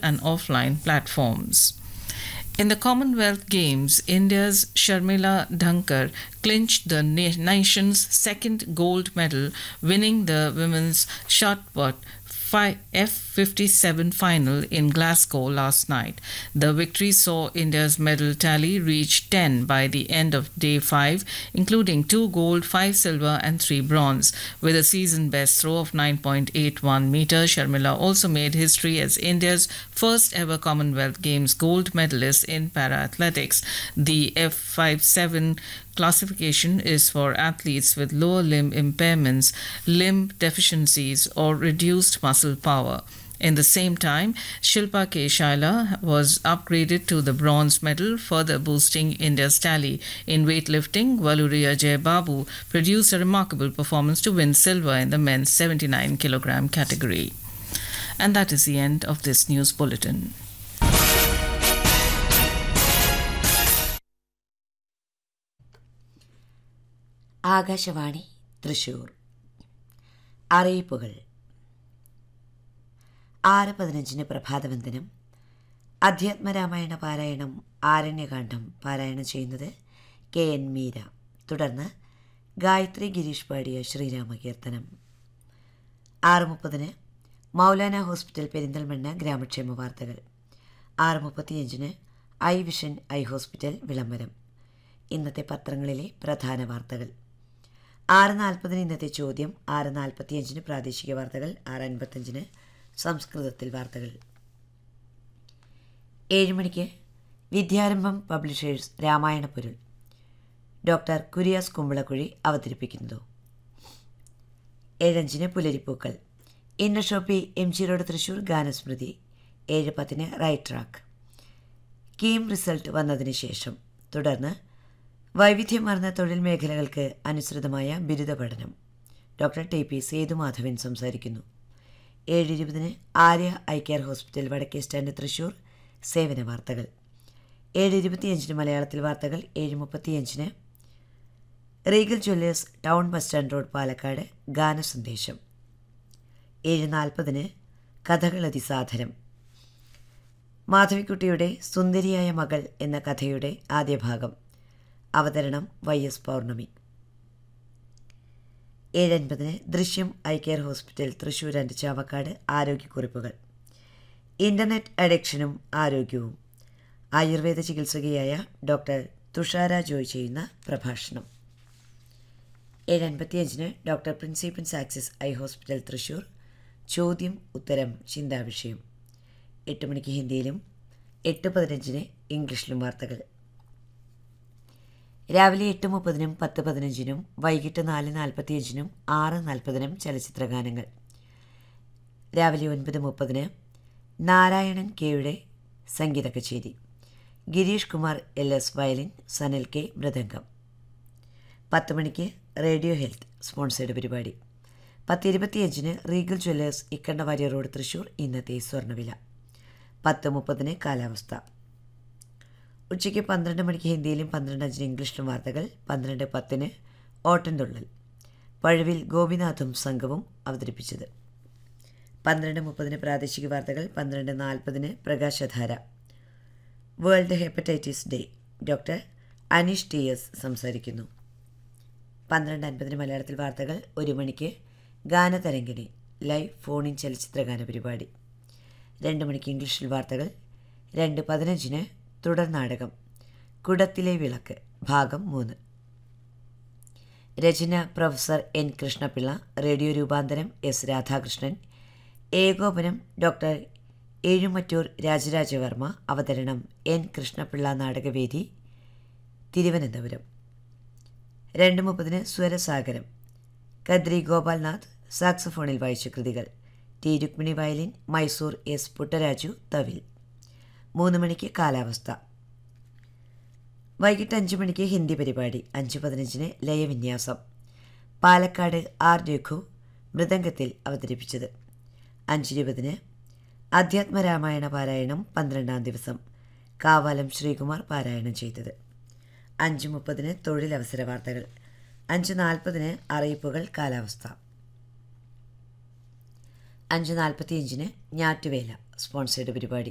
and offline platforms. In the Commonwealth Games, India's Sharmila Dhankar clinched the na- nation's second gold medal, winning the women's shot put F57 final in Glasgow last night. The victory saw India's medal tally reach 10 by the end of day 5, including 2 gold, 5 silver, and 3 bronze. With a season best throw of 9.81 meters, Sharmila also made history as India's first ever Commonwealth Games gold medalist in para athletics. The F57 classification is for athletes with lower limb impairments, limb deficiencies, or reduced muscle power. In the same time, Shilpa K. Shaila was upgraded to the bronze medal, further boosting India's tally. In weightlifting, Valuri Ajay Babu produced a remarkable performance to win silver in the men's 79 kilogram category. And that is the end of this news bulletin. Akashvani Thrissur അറിയിപ്പുകൾ ആറ് പതിനഞ്ചിന് പ്രഭാതവന്ദനം അധ്യാത്മരാമായണ പാരായണം ആരണ്യകാന്ഡം പാരായണം ചെയ്യുന്നത് K N Meera തുടർന്ന് ഗായത്രി ഗിരീഷ് പാടിയ ശ്രീരാമകീർത്തനം ആറ് മുപ്പതിന് മൗലാന ഹോസ്പിറ്റൽ പെരിന്തൽമണ്ണ ഗ്രാമക്ഷേമ വാർത്തകൾ ആറ് മുപ്പത്തിയഞ്ചിന് ഐ വിഷൻ ഐ ഹോസ്പിറ്റൽ വിളംബരം ഇന്നത്തെ പത്രങ്ങളിലെ പ്രധാന വാർത്തകൾ ആറ് നാൽപ്പതിന് ഇന്നത്തെ ചോദ്യം ആറ് നാൽപ്പത്തിയഞ്ചിന് പ്രാദേശിക വാർത്തകൾ ആറ് അൻപത്തഞ്ചിന് സംസ്കൃതത്തിൽ വാർത്തകൾ ഏഴ് മണിക്ക് വിദ്യാരംഭം പബ്ലിഷേഴ്സ് രാമായണ പൊരുൾ ഡോക്ടർ കുര്യാസ് കുമ്പളക്കുഴി അവതരിപ്പിക്കുന്നു ഏഴഞ്ചിന് പുലരിപ്പൂക്കൾ inner shoppy M G road Thrissur ഗാനസ്മൃതി ഏഴ് പത്തിന് റൈറ്റ് ട്രാക്ക് കീം റിസൾട്ട് വന്നതിന് ശേഷം തുടർന്ന് വൈവിധ്യമാർന്ന തൊഴിൽ മേഖലകൾക്ക് അനുസൃതമായ ബിരുദ പഠനം ഡോക്ടർ ടി പി സേതുമാധവൻ സംസാരിക്കുന്നു ഏഴ് ഇരുപതിന് ആര്യ ഐ കെയർ ഹോസ്പിറ്റൽ വടക്കേ സ്റ്റാൻഡ് തൃശൂർ സേവന വാർത്തകൾ ഏഴ് ഇരുപത്തിയഞ്ചിന് മലയാളത്തിൽ വാർത്തകൾ ഏഴ് മുപ്പത്തിയഞ്ചിന് Regal jewellers town bus stand road Palakkad ഗാനസന്ദേശം ഏഴ് നാൽപ്പതിന് കഥകളതിസാധനം മാധവിക്കുട്ടിയുടെ സുന്ദരിയായ മകൾ എന്ന കഥയുടെ ആദ്യ ഭാഗം അവതരണം വൈ എസ് പൗർണമി ഏഴൻപതിന് ദൃശ്യം I care hospital Thrissur and Chavakkad ആരോഗ്യക്കുറിപ്പുകൾ ഇൻ്റർനെറ്റ് അഡിക്ഷനും ആരോഗ്യവും ആയുർവേദ ചികിത്സകയായ ഡോക്ടർ തുഷാര ജോയ് ചെയ്യുന്ന പ്രഭാഷണം ഏഴ് അൻപത്തിയഞ്ചിന് ഡോക്ടർ പ്രിൻസിപ്പൻസ് ആക്സിസ് ഐ ഹോസ്പിറ്റൽ തൃശൂർ ചോദ്യം ഉത്തരം ചിന്താവിഷയം എട്ട് മണിക്ക് ഹിന്ദിയിലും എട്ട് പതിനഞ്ചിന് ഇംഗ്ലീഷിലും വാർത്തകൾ രാവിലെ എട്ട് മുപ്പതിനും പത്ത് പതിനഞ്ചിനും വൈകിട്ട് നാല് നാൽപ്പത്തിയഞ്ചിനും ആറ് നാൽപ്പതിനും ചലച്ചിത്രഗാനങ്ങൾ രാവിലെ ഒൻപത് മുപ്പതിന് നാരായണൻ കെയുടെ സംഗീത കച്ചേരി Girish Kumar L S violin Sanal K മൃദംഗം പത്ത് മണിക്ക് റേഡിയോ ഹെൽത്ത് സ്പോൺസേഡ് പരിപാടി പത്ത് ഇരുപത്തിയഞ്ചിന് Regal jewellers Ikkandawarrier road Thrissur ഇന്നത്തെ സ്വർണ്ണവില പത്ത് മുപ്പതിന് കാലാവസ്ഥ ഉച്ചയ്ക്ക് പന്ത്രണ്ട് മണിക്ക് ഹിന്ദിയിലും പന്ത്രണ്ട് അഞ്ചിന് ഇംഗ്ലീഷിലും വാർത്തകൾ പന്ത്രണ്ട് പത്തിന് ഓട്ടൻതുള്ളൽ പഴുവിൽ ഗോപിനാഥും സംഘവും അവതരിപ്പിച്ചത് പന്ത്രണ്ട് മുപ്പതിന് പ്രാദേശിക വാർത്തകൾ പന്ത്രണ്ട് നാൽപ്പതിന് പ്രകാശധാര world hepatitis day doctor Aneesh T S സംസാരിക്കുന്നു പന്ത്രണ്ട് അൻപതിന് മലയാളത്തിൽ വാർത്തകൾ ഒരു മണിക്ക് ഗാനതരംഗിണി ലൈവ് ഫോണിൻ ചലച്ചിത്ര ഗാന പരിപാടി രണ്ട് മണിക്ക് ഇംഗ്ലീഷിൽ വാർത്തകൾ രണ്ട് പതിനഞ്ചിന് തുടർ നാടകം കുടത്തിലെ വിളക്ക് ഭാഗം മൂന്ന് രചന പ്രൊഫസർ എൻ കൃഷ്ണപിള്ള റേഡിയോ രൂപാന്തരം എസ് രാധാകൃഷ്ണൻ ഏകോപനം ഡോക്ടർ ഏഴുമറ്റൂർ രാജരാജവർമ്മ അവതരണം എൻ കൃഷ്ണപിള്ള നാടകവേദി തിരുവനന്തപുരം രണ്ട് മുപ്പതിന് സ്വരസാഗരം കദ്രി ഗോപാൽനാഥ് സാക്സഫോണിൽ വായിച്ച കൃതികൾ T Rukmini violin Mysore S Puttaraju തവിൽ മൂന്ന് മണിക്ക് കാലാവസ്ഥ വൈകിട്ട് അഞ്ച് മണിക്ക് ഹിന്ദി പരിപാടി അഞ്ച് പതിനഞ്ചിന് ലയവിന്യാസം പാലക്കാട് ആർ രഘു മൃദംഗത്തിൽ അവതരിപ്പിച്ചത് അഞ്ചിരുപതിന് അധ്യാത്മരാമായണ പാരായണം പന്ത്രണ്ടാം ദിവസം കാവാലം ശ്രീകുമാർ പാരായണം ചെയ്തത് അഞ്ച് മുപ്പതിന് തൊഴിലവസര വാർത്തകൾ അഞ്ച് നാൽപ്പതിന് അറിയിപ്പുകൾ കാലാവസ്ഥ അഞ്ച് നാൽപ്പത്തിയഞ്ചിന് ഞാറ്റുവേല സ്പോൺസേഡ് പരിപാടി